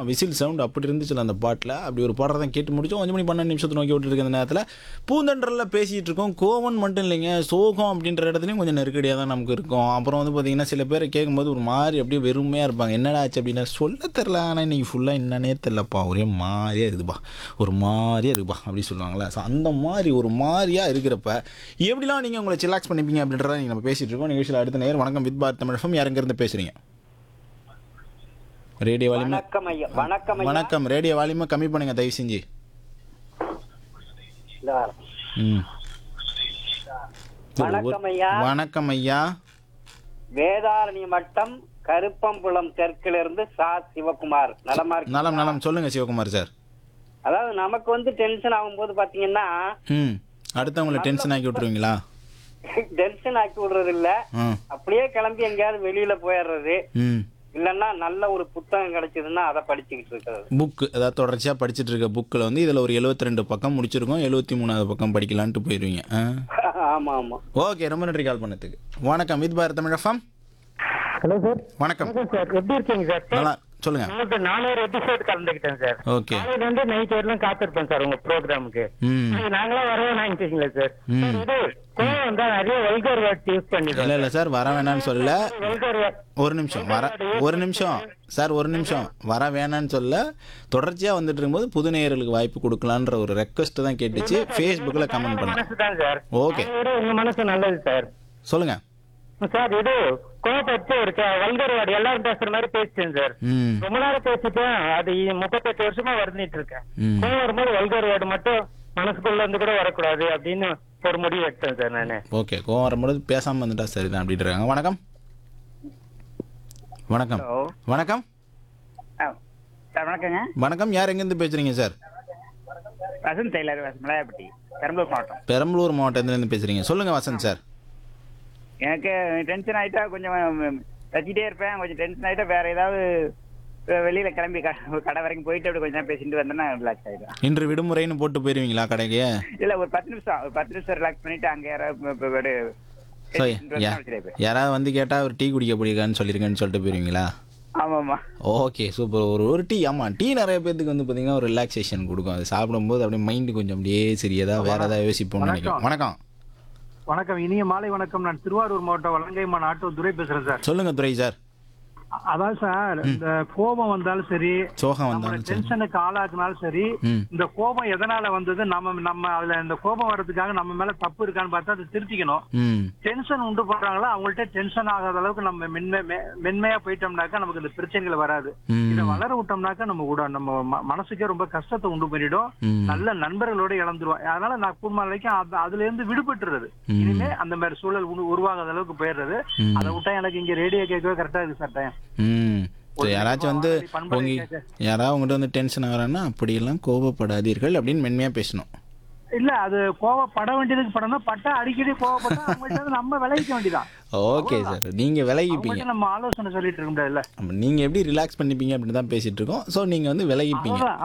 Whistle sound அப்படி இருந்துச்சுல அந்த பாட்டில் அப்படி ஒரு பாடுறதை கேட்டு முடிச்சோம் அஞ்சு மணி பன்னெண்டு நிமிஷத்தை நோக்கி விட்டுட்டு இருக்க அந்த நேரத்தில் பூந்தண்டரில் பேசிகிட்டு இருக்கோம் கோவன் மட்டும் இல்லைங்க சோகம் அப்படின்ற இடத்துலையும் கொஞ்சம் நெருக்கடியாக தான் நமக்கு இருக்கும் அப்புறம் வந்து பார்த்தீங்கன்னா சில பேரை கேட்கும்போது ஒரு மாதிரி அப்படியே வெறுமையாக இருப்பாங்க என்னடா ஆச்சு அப்படின்னா சொல்ல தெரில ஆனால் இன்னைக்கு ஃபுல்லாக என்னன்னே தெரிலப்பா ஒரே மாதிரியாக இருக்குதுப்பா ஒரு மாதிரியாக இருக்குப்பா அப்படி சொல்லுவாங்களே ஸோ அந்த மாதிரி ஒரு மாதிரியாக இருக்கிறப்ப எப்படிலாம் நீங்கள் உங்களை சிலாக்ஸ் பண்ணிப்பீங்க அப்படின்றத நீங்கள் நம்ம பேசிகிட்டு இருக்கோம் நிகழ்ச்சியில் அடுத்த நேரம் வணக்கம் வித் பாரத் தமிழகம் யாருங்கிறது பேசுகிறீங்க ரேடியோ வால்யூம் வணக்கம் ஐயா வணக்கம் ஐயா வணக்கம் ரேடியோ வால்யூமை கம்மி பண்ணுங்க தயவு செஞ்சு இந்த வாரம். ம் வணக்கம் ஐயா வணக்கம் ஐயா வேதாரணி மட்டம் கருப்பம்புலம் தெற்கிலிருந்து சா சிவகுமார் நலமா இருக்கு நலம் நலம் சொல்லுங்க சிவகுமார் சார் அதாவது நமக்கு வந்து டென்ஷன் ஆகும்போது பாத்தீங்கன்னா ம் அடுத்தவங்களை டென்ஷன் ஆக்கி விட்டுருவீங்களா டென்ஷன் ஆக்கி விடுறது இல்ல ஆ அப்படியே கிளம்பி எங்கேயாவது வெளியில போயிடுறது ம் இல்லன்னா நல்ல ஒரு புத்தகம் கிடைச்சதுன்னா அதை படிச்சுக்கிட்டு இருக்கிறது புக்கு அதாவது தொடர்ச்சியாக படிச்சுட்டு இருக்க புக்கில் வந்து இதில் ஒரு 72 ரெண்டு பக்கம் முடிச்சிருக்கோம் எழுபத்தி மூணாவது பக்கம் படிக்கலான்ட்டு போயிடுவீங்க ஆ ஆமா ஆமா ஓகே ரொம்ப நன்றி கால் பண்ணதுக்கு வணக்கம் with Bharat Tamilagam hello sir வணக்கம் வணக்கம் சார் எப்படி இருக்கீங்க சார் நல்லா சொல்லுங்க உங்களுக்கு நானூறு எபிசோட் கலந்துக்கிட்டேன் சார் ஓகே காலையில இருந்து நைட் வரலாம் காத்திருப்பேன் சார் உங்க ப்ரோக்ராமுக்கு ம் நாங்களாம் வரவே நினைச்சீங்களா சார் ம். சார், இது கோவம் வந்தா நிறைய வல்கர் வேர்ட்ஸ் யூஸ் இல்லை பண்ணிடுறோம் இல்லை சார் வர வேணாம்னு சொல்லல வல்கர் வேர்ட் ஒரு நிமிஷம் வர ஒரு நிமிஷம் சார் ஒரு நிமிஷம் வர வேணான்னு சொல்ல தொடர்ச்சியாக வந்துட்டு இருக்கும்போது புது நேயர்களுக்கு வாய்ப்பு கொடுக்கலான்ற ஒரு ரெக்வஸ்ட் தான் கேட்டுச்சு ஃபேஸ்புக்கில் கமெண்ட் பண்ணேன் மனசு தான் சார் ஓகே அதை விட உங்க மனசு நல்லது சார் சொல்லுங்க சார் இது கோபப்பட்டு ஒரு வல்கர் வேர்டு எல்லாரும் பேசுற மாதிரி பேசிட்டேன் சார் ம் ரொம்ப நேரம் பேசிட்டேன் அது முப்பத்தெட்டு வருஷமா வருந்திட்டு இருக்கேன் ம் கோவம் வரும்போது வல்கர் வேர்டு மட்டும் மனசுக்குள்ள இருந்து கூட வரக்கூடாது அப்படின்னு ஒரு முடிவு எடுத்தேன் சார் நானு ஓகே கோவம் வரும்போது பேசாமல் வந்துட்டா சரிதான் அப்படின்ட்டு இருக்காங்க வணக்கம் வணக்கம் வணக்கம் சார் வணக்கங்க வணக்கம் யார் எங்கேருந்து பேசுகிறீங்க சார் வசந்த் டெய்லர் மலையாப்பட்டி பெரம்பலூர் மாவட்டம் பெரம்பலூர் மாவட்டத்துலேருந்து பேசுகிறீங்க சொல்லுங்கள் வசந்த் சார் எனக்கு டென்ஷன் ஆயிட்டா கொஞ்சம் வச்சுட்டே இருப்பேன் கொஞ்சம் டென்ஷன் ஆயிட்டா வேற ஏதாவது வெ- வெளியில கிளம்பி க- கடை வரைக்கும் போயிட்டு அப்படி கொஞ்சம் நேரம் பேசிட்டு வந்தேன்னா ரிலாக்ஸ் ஆயிடும் இன்று விடுமுறைன்னு போட்டு போயிருவீங்களா கடைக்கு இல்ல ஒரு பத்து நிமிஷம் ஒரு பத்து நிமிஷம் ரிலாக்ஸ் பண்ணிட்டு அங்க யாராவது இப்ப- இப்ப ஒரு ஸோ பேசிட்டு வந்தா வச்சுட்டே இருப்பேன். யாராவது வந்து கேட்டால் ஒரு டீ குடிக்க பிடிக்கான்னு சொல்லியிருக்கேன்னு சொல்லிட்டு போயிருவீங்களா ஆமா ஆமா ஓகே சூப்பர் ஒரு ஒரு டீ ஆமாம் டீ நிறைய பேத்துக்கு வந்து பார்த்தீங்கன்னா ஒரு ரிலாக்ஸேஷன் கொடுக்கும் அது சாப்பிடும்போது அப்படியே மைண்டு கொஞ்சம் அப்படியே சரி ஏதாவது வேறு ஏதாவது யோசிப்போம்னு நினைக்கிறேன் வணக்கம் வணக்கம் இனிய மாலை வணக்கம் நான் திருவாரூர் மாவட்டம் வலங்கைமான் ஆட்டோ துரை பேசுறேன் சார் சொல்லுங்கள் துரை சார் அ- அதான் சார் இந்த கோபம் வந்தாலும் சரி சோகம் நம்மள வந்தாலும் சரி டென்ஷனுக்கு ஆளாக்குனாலும் சரி ம் இந்த கோபம் எதனால வந்தது நம்ம நம்ம அதுல இந்த கோபம் வர்றதுக்காக நம்ம மேல தப்பு இருக்கான்னு பார்த்தா அதை திருத்திக்கணும் ம் டென்ஷன் உண்டு பண்றாங்களோ அவங்கள்ட்ட டென்ஷன் ஆகாத அளவுக்கு நம்ம மென்மை மெ- மென்மையா போயிட்டோம்னாக்கா நமக்கு இந்த பிரச்சனைகள் வராது ம் இதை வளர விட்டோம்னாக்கா நம்ம கூட நம்ம ம- மனசுக்கே ரொம்ப கஷ்டத்தை உண்டு பண்ணிடும் ம் நல்ல நண்பர்களோட இழந்துருவோம் அதனால நான் கூடுமான வரைக்கும் அது- அதுல இருந்து விடுபட்டுறது ம். இனிமே அந்த மாதிரி சூழல் உரு- உருவாகாத அளவுக்கு போயிடுறது ம். அதை விட்டா எனக்கு இங்க ரேடியோ கேட்கவே கரெக்டா இருக்கு சார் டைம் ம் சரி, யாராச்சும் வந்து பண்பலை உங்க கேட்க. யாராவது உங்கள்கிட்ட வந்து டென்ஷன் ஆகிறான்னா அப்படியெல்லாம் கோபப்படாதீர்கள் அப்படின்னு மென்மையாக பேசணும் இல்ல அது கோவப்பட வேண்டியதுக்கு படணும் பட்டா அடிக்கடி கோவப்பட்டா அவங்கள்ட்ட இருந்து நம்ம விளைவிக்க வேண்டியதான் ஓகே சார் நீங்கள் விலகிப்பீங்க அவங்கள்ட்ட நம்ம ஆலோசனை சொல்லிட்டு இருக்க முடியாதுல்ல நீங்கள் எப்படி ரிலாக்ஸ் பண்ணிப்பீங்க அப்படின்னு தான் பேசிகிட்டு இருக்கோம் ஸோ நீங்கள் வந்து விலகிப்பீங்க அவ்வளவுதான்